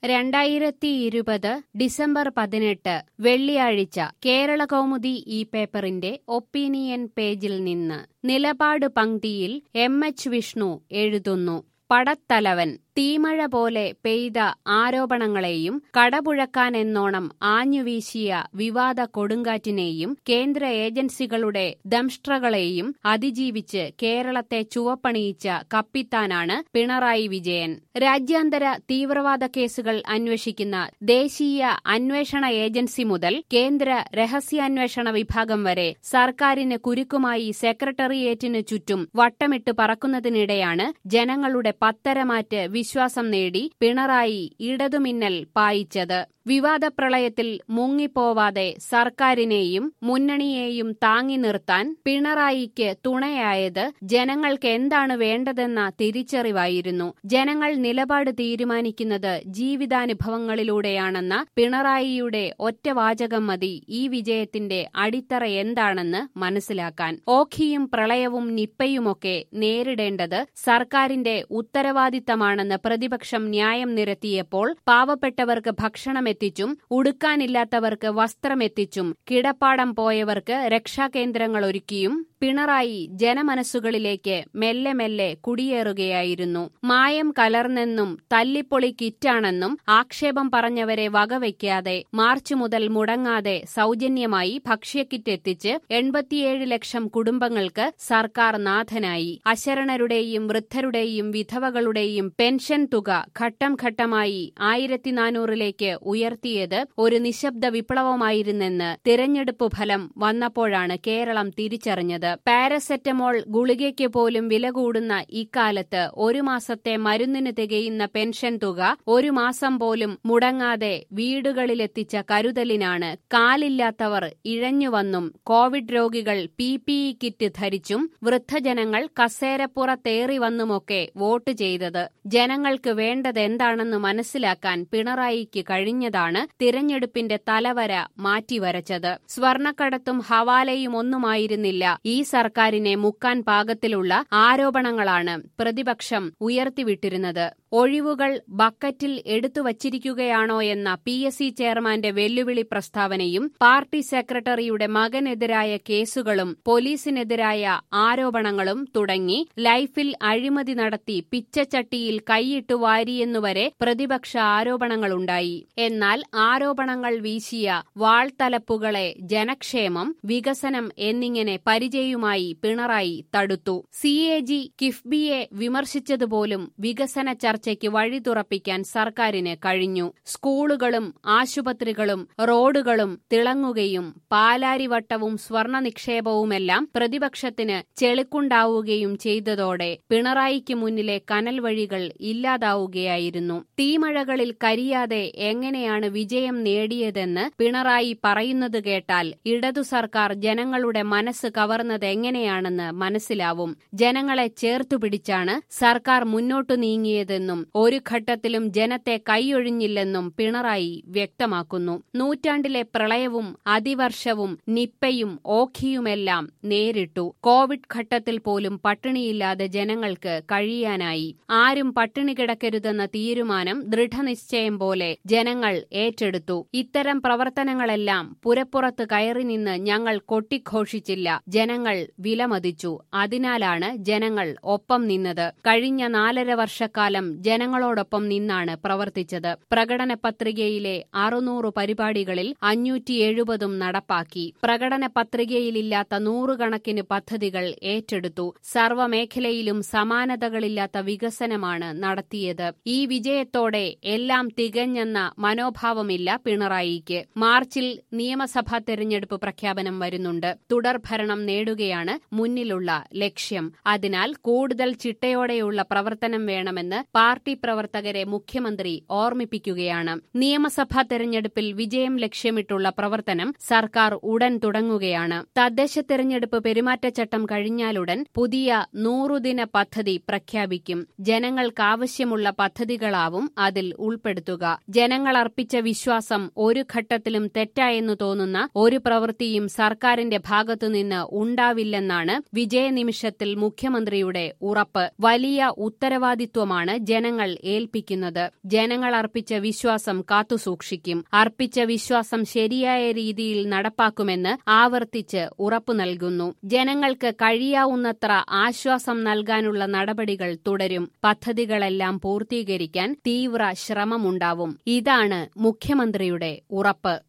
രണ്ടായിരത്തി ഇരുപത് ഡിസംബർ പതിനെട്ട് വെള്ളിയാഴ്ച കേരള കൗമുദി ഈ പേപ്പറിന്റെ ഒപ്പീനിയൻ പേജിൽ നിന്ന് നിലപാട് പങ്ക്തിയിൽ എം എച്ച് വിഷ്ണു എഴുതുന്നു പടത്തലവൻ തീമഴ പോലെ പെയ്ത ആരോപണങ്ങളെയും കടപുഴക്കാനെന്നോണം ആഞ്ഞുവീശിയ വിവാദ കൊടുങ്കാറ്റിനെയും കേന്ദ്ര ഏജൻസികളുടെ ദംഷ്ട്രകളെയും അതിജീവിച്ച് കേരളത്തെ ചുവപ്പണിയിച്ച കപ്പിത്താനാണ് പിണറായി വിജയൻ രാജ്യാന്തര തീവ്രവാദ കേസുകൾ അന്വേഷിക്കുന്ന ദേശീയ അന്വേഷണ ഏജൻസി മുതൽ കേന്ദ്ര രഹസ്യാന്വേഷണ വിഭാഗം വരെ സർക്കാരിന് കുരുക്കുമായി സെക്രട്ടേറിയറ്റിനു ചുറ്റും വട്ടമിട്ട് പറക്കുന്നതിനിടെയാണ് ജനങ്ങളുടെ പത്തരമാറ്റ് വിശ്വാസം നേടി പിണറായി ഇടതുമിന്നൽ പായിച്ചത് വിവാദ പ്രളയത്തിൽ മുങ്ങിപ്പോവാതെ സർക്കാരിനെയും മുന്നണിയെയും താങ്ങി നിർത്താൻ പിണറായിക്ക് തുണയായത് ജനങ്ങൾക്ക് എന്താണ് വേണ്ടതെന്ന തിരിച്ചറിവായിരുന്നു ജനങ്ങൾ നിലപാട് തീരുമാനിക്കുന്നത് ജീവിതാനുഭവങ്ങളിലൂടെയാണെന്ന പിണറായിയുടെ ഒറ്റവാചകം മതി ഈ വിജയത്തിന്റെ അടിത്തറ എന്താണെന്ന് മനസ്സിലാക്കാൻ ഓഖിയും പ്രളയവും നിപ്പയുമൊക്കെ നേരിടേണ്ടത് സർക്കാരിന്റെ ഉത്തരവാദിത്തമാണെന്ന് പ്രതിപക്ഷം ന്യായം നിരത്തിയപ്പോൾ പാവപ്പെട്ടവർക്ക് ഭക്ഷണമെത്തിച്ചും ഉടുക്കാനില്ലാത്തവർക്ക് വസ്ത്രമെത്തിച്ചും കിടപ്പാടം പോയവർക്ക് രക്ഷാകേന്ദ്രങ്ങൾ ഒരുക്കിയും പിണറായി ജനമനസ്സുകളിലേക്ക് മെല്ലെ മെല്ലെ കുടിയേറുകയായിരുന്നു മായം കലർന്നെന്നും തല്ലിപ്പൊളി കിറ്റാണെന്നും ആക്ഷേപം പറഞ്ഞവരെ വകവയ്ക്കാതെ മാർച്ച് മുതൽ മുടങ്ങാതെ സൗജന്യമായി ഭക്ഷ്യക്കിറ്റ് എത്തിച്ച് എൺപത്തിയേഴ് ലക്ഷം കുടുംബങ്ങൾക്ക് സർക്കാർ നാഥനായി അശരണരുടെയും വൃദ്ധരുടെയും വിധവകളുടെയും പെൻഷൻ തുക ഘട്ടം ഘട്ടമായി ആയിരത്തി നാനൂറിലേക്ക് ഉയർത്തിയത് ഒരു നിശബ്ദ വിപ്ലവമായിരുന്നെന്ന് തിരഞ്ഞെടുപ്പ് ഫലം വന്നപ്പോഴാണ് കേരളം തിരിച്ചറിഞ്ഞത് പാരസെറ്റമോൾ ഗുളികയ്ക്ക് പോലും വില കൂടുന്ന ഇക്കാലത്ത് ഒരു മാസത്തെ മരുന്നിന് തികയുന്ന പെൻഷൻ തുക ഒരു മാസം പോലും മുടങ്ങാതെ വീടുകളിലെത്തിച്ച കരുതലിനാണ് കാലില്ലാത്തവർ ഇഴഞ്ഞുവന്നും കോവിഡ് രോഗികൾ പി പി ഇ കിറ്റ് ധരിച്ചും വൃദ്ധജനങ്ങൾ കസേരപ്പുറത്തേറി വന്നുമൊക്കെ വോട്ട് ചെയ്തത് ജനങ്ങൾക്ക് വേണ്ടതെന്താണെന്ന് മനസ്സിലാക്കാൻ പിണറായിക്ക് കഴിഞ്ഞതാണ് തിരഞ്ഞെടുപ്പിന്റെ തലവര മാറ്റിവരച്ചത് സ്വർണക്കടത്തും ഹവാലയും ഒന്നുമായിരുന്നില്ല ഈ സർക്കാരിനെ മുക്കാൻ പാകത്തിലുള്ള ആരോപണങ്ങളാണ് പ്രതിപക്ഷം ഉയർത്തിവിട്ടിരുന്നത് ഒഴിവുകൾ ബക്കറ്റിൽ എടുത്തുവച്ചിരിക്കുകയാണോ എന്ന പി എസ് സി ചെയർമാന്റെ വെല്ലുവിളി പ്രസ്താവനയും പാർട്ടി സെക്രട്ടറിയുടെ മകനെതിരായ കേസുകളും പോലീസിനെതിരായ ആരോപണങ്ങളും തുടങ്ങി ലൈഫിൽ അഴിമതി നടത്തി പിച്ചച്ചട്ടിയിൽ കൈയിട്ടു വാരിയെന്നുവരെ പ്രതിപക്ഷ ആരോപണങ്ങളുണ്ടായി എന്നാൽ ആരോപണങ്ങൾ വീശിയ വാൾത്തലപ്പുകളെ ജനക്ഷേമം വികസനം എന്നിങ്ങനെ പരിചയവുമായി പിണറായി തടുത്തു സി എ ജി കിഫ്ബിയെ വിമർശിച്ചതുപോലും വികസന ചർച്ചയ്ക്ക് വഴി തുറപ്പിക്കാൻ സർക്കാരിന് കഴിഞ്ഞു സ്കൂളുകളും ആശുപത്രികളും റോഡുകളും തിളങ്ങുകയും പാലാരിവട്ടവും സ്വർണ നിക്ഷേപവുമെല്ലാം പ്രതിപക്ഷത്തിന് ചെളിക്കുണ്ടാവുകയും ചെയ്തതോടെ പിണറായിക്ക് മുന്നിലെ കനൽ വഴികൾ ഇല്ലാതാവുകയായിരുന്നു തീമഴകളിൽ കരിയാതെ എങ്ങനെയാണ് വിജയം നേടിയതെന്ന് പിണറായി പറയുന്നത് കേട്ടാൽ ഇടതു സർക്കാർ ജനങ്ങളുടെ മനസ്സ് കവർന്നത് എങ്ങനെയാണെന്ന് മനസ്സിലാവും ജനങ്ങളെ ചേർത്തുപിടിച്ചാണ് സർക്കാർ മുന്നോട്ടു നീങ്ങിയതെന്നും ഒരു ഘട്ടത്തിലും ജനത്തെ കൈയൊഴിഞ്ഞില്ലെന്നും പിണറായി വ്യക്തമാക്കുന്നു നൂറ്റാണ്ടിലെ പ്രളയവും അതിവർഷവും നിപ്പയും ഓഖിയുമെല്ലാം നേരിട്ടു കോവിഡ് ഘട്ടത്തിൽ പോലും പട്ടിണിയില്ലാതെ ജനങ്ങൾക്ക് കഴിയാനായി ആരും പട്ടിണി കിടക്കരുതെന്ന തീരുമാനം ദൃഢനിശ്ചയം പോലെ ജനങ്ങൾ ഏറ്റെടുത്തു ഇത്തരം പ്രവർത്തനങ്ങളെല്ലാം പുരപ്പുറത്ത് കയറി നിന്ന് ഞങ്ങൾ കൊട്ടിഘോഷിച്ചില്ല ജനങ്ങൾ വിലമതിച്ചു അതിനാലാണ് ജനങ്ങൾ ഒപ്പം നിന്നത് കഴിഞ്ഞ നാലര വർഷക്കാലം ജനങ്ങളോടൊപ്പം നിന്നാണ് പ്രവർത്തിച്ചത് പ്രകടന പത്രികയിലെ അറുന്നൂറ് പരിപാടികളിൽ അഞ്ഞൂറ്റി എഴുപതും നടപ്പാക്കി പ്രകടന പത്രികയിലില്ലാത്ത നൂറുകണക്കിന് പദ്ധതികൾ ഏറ്റെടുത്തു സർവ്വമേഖലയിലും സമാനതകളില്ലാത്ത വികസനമാണ് നടത്തിയത് ഈ വിജയത്തോടെ എല്ലാം തികഞ്ഞെന്ന മനോഭാവമില്ല പിണറായിക്ക് മാർച്ചിൽ നിയമസഭാ തെരഞ്ഞെടുപ്പ് പ്രഖ്യാപനം വരുന്നുണ്ട് തുടർഭരണം നേടുകയാണ് മുന്നിലുള്ള ലക്ഷ്യം അതിനാൽ കൂടുതൽ ചിട്ടയോടെയുള്ള പ്രവർത്തനം വേണമെന്ന് പാർട്ടി പ്രവർത്തകരെ മുഖ്യമന്ത്രി ഓർമ്മിപ്പിക്കുകയാണ് നിയമസഭാ തെരഞ്ഞെടുപ്പിൽ വിജയം ലക്ഷ്യമിട്ടുള്ള പ്രവർത്തനം സർക്കാർ ഉടൻ തുടങ്ങുകയാണ് തദ്ദേശ തെരഞ്ഞെടുപ്പ് പെരുമാറ്റച്ചട്ടം കഴിഞ്ഞാലുടൻ പുതിയ നൂറുദിന പദ്ധതി പ്രഖ്യാപിക്കും ജനങ്ങൾക്കാവശ്യമുള്ള പദ്ധതികളാവും അതിൽ ഉൾപ്പെടുത്തുക ജനങ്ങൾ അർപ്പിച്ച വിശ്വാസം ഒരു ഘട്ടത്തിലും തെറ്റായെന്നു തോന്നുന്ന ഒരു പ്രവൃത്തിയും സർക്കാരിന്റെ ഭാഗത്തുനിന്ന് ഉണ്ടാവില്ലെന്നാണ് വിജയനിമിഷത്തിൽ മുഖ്യമന്ത്രിയുടെ ഉറപ്പ് വലിയ ഉത്തരവാദിത്വമാണ് ജനങ്ങൾ ഏൽപ്പിക്കുന്നത് ജനങ്ങൾ അർപ്പിച്ച വിശ്വാസം കാത്തുസൂക്ഷിക്കും അർപ്പിച്ച വിശ്വാസം ശരിയായ രീതിയിൽ നടപ്പാക്കുമെന്ന് ആവർത്തിച്ച് ഉറപ്പു നൽകുന്നു ജനങ്ങൾക്ക് കഴിയാവുന്നത്ര ആശ്വാസം നൽകാനുള്ള നടപടികൾ തുടരും പദ്ധതികളെല്ലാം പൂർത്തീകരിക്കാൻ തീവ്ര ശ്രമമുണ്ടാവും ഇതാണ് മുഖ്യമന്ത്രിയുടെ ഉറപ്പ്